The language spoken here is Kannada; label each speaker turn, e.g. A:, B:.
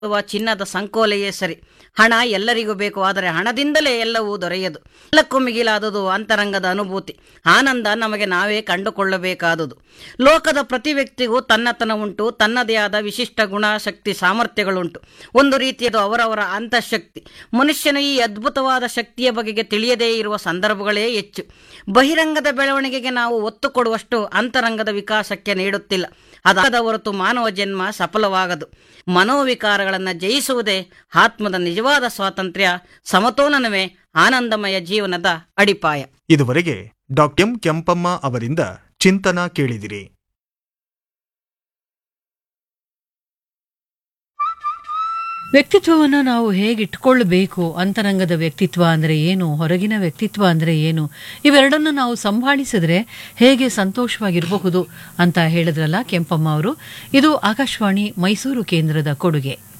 A: ಅಥವಾ ಚಿನ್ನದ ಸಂಕೋಲೆಯೇ ಸರಿ ಹಣ ಎಲ್ಲರಿಗೂ ಬೇಕು ಆದರೆ ಹಣದಿಂದಲೇ ಎಲ್ಲವೂ ದೊರೆಯದು ಎಲ್ಲಕ್ಕೂ ಮಿಗಿಲಾದುದು ಅಂತರಂಗದ ಅನುಭೂತಿ ಆನಂದ ನಮಗೆ ನಾವೇ ಕಂಡುಕೊಳ್ಳಬೇಕಾದುದು ಲೋಕದ ಪ್ರತಿ ವ್ಯಕ್ತಿಗೂ ತನ್ನತನ ಉಂಟು ತನ್ನದೇ ಆದ ವಿಶಿಷ್ಟ ಗುಣ ಶಕ್ತಿ ಸಾಮರ್ಥ್ಯಗಳುಂಟು ಒಂದು ರೀತಿಯದು ಅವರವರ ಅಂತಃಶಕ್ತಿ ಮನುಷ್ಯನ ಈ ಅದ್ಭುತವಾದ ಶಕ್ತಿಯ ಬಗೆಗೆ ತಿಳಿಯದೇ ಇರುವ ಸಂದರ್ಭಗಳೇ ಹೆಚ್ಚು ಬಹಿರಂಗದ ಬೆಳವಣಿಗೆಗೆ ನಾವು ಒತ್ತು ಕೊಡುವಷ್ಟು ಅಂತರಂಗದ ವಿಕಾಸಕ್ಕೆ ನೀಡುತ್ತಿಲ್ಲ ಅದಾದ ಹೊರತು ಮಾನವ ಜನ್ಮ ಸಫಲವಾಗದು ಮನೋವಿಕಾರಗಳನ್ನು ಜಯಿಸುವುದೇ ಆತ್ಮದ ನಿಜವಾದ ಸ್ವಾತಂತ್ರ್ಯ ಸಮತೋಲನವೇ ಆನಂದಮಯ ಜೀವನದ ಅಡಿಪಾಯ
B: ಇದುವರೆಗೆ ಡಾಕ್ಟರ್ ಎಂ ಕೆಂಪಮ್ಮ ಅವರಿಂದ ಚಿಂತನ ಕೇಳಿದಿರಿ
C: ವ್ಯಕ್ತಿತ್ವವನ್ನು ನಾವು ಹೇಗೆ ಇಟ್ಕೊಳ್ಬೇಕು ಅಂತರಂಗದ ವ್ಯಕ್ತಿತ್ವ ಅಂದರೆ ಏನು ಹೊರಗಿನ ವ್ಯಕ್ತಿತ್ವ ಅಂದರೆ ಏನು ಇವೆರಡನ್ನು ನಾವು ಸಂಭಾಳಿಸಿದ್ರೆ ಹೇಗೆ ಸಂತೋಷವಾಗಿರಬಹುದು ಅಂತ ಹೇಳಿದ್ರಲ್ಲ ಕೆಂಪಮ್ಮ ಅವರು ಇದು ಆಕಾಶವಾಣಿ ಮೈಸೂರು ಕೇಂದ್ರದ ಕೊಡುಗೆ